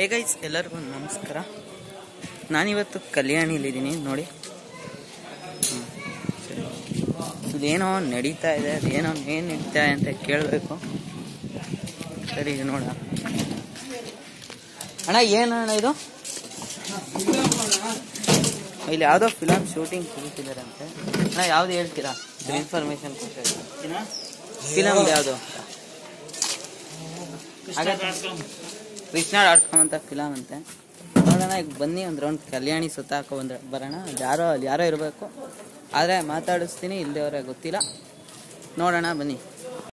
Hey guys ಎಲ್ಲರಿಗೂ ನಮಸ್ಕಾರ ನಾನಿವತ್ತು ಕಲ್ಯಾಣಿಲಿದ್ದೀನಿ ನೋಡಿ ಹ್ಮ್, ಸರಿ. ಇದೇನೋ ನಡೀತಾ ಇದೆ ಅದೇನೋ ಏನು ನಡೀತಾ ಇದೆ ಅಂತ ಕೇಳಬೇಕು ಸರಿ ಇದು ನೋಡ ಅಣ್ಣ ಏನು ಅಣ್ಣ ಇದು ಇಲ್ಲಿ ಯಾವುದೋ ಫಿಲಮ್ ಶೂಟಿಂಗ್ ಅಂತ ಅಣ್ಣ ಯಾವ್ದು ಹೇಳ್ತೀರಾ ಇನ್ಫಾರ್ಮೇಶನ್ ಫಿಲಮ್ ಯಾವುದು ಕೃಷ್ಣ ಡಾಟ್ ಕಾಮ್ ಅಂತ ಫಿಲಮ್ ಅಂತೆ ನೋಡೋಣ ಈಗ ಬನ್ನಿ ಒಂದು ರೌಂಡ್ ಕಲ್ಯಾಣಿ ಸುತ್ತಾಕೋ ಬಂದ್ರೆ ಬರೋಣ ಅಲ್ಲಿ ಯಾರೋ ಅಲ್ಲಿ ಯಾರೋ ಇರಬೇಕು ಆದರೆ ಮಾತಾಡಿಸ್ತೀನಿ ಇಲ್ಲದವ್ರೆ ಗೊತ್ತಿಲ್ಲ ನೋಡೋಣ ಬನ್ನಿ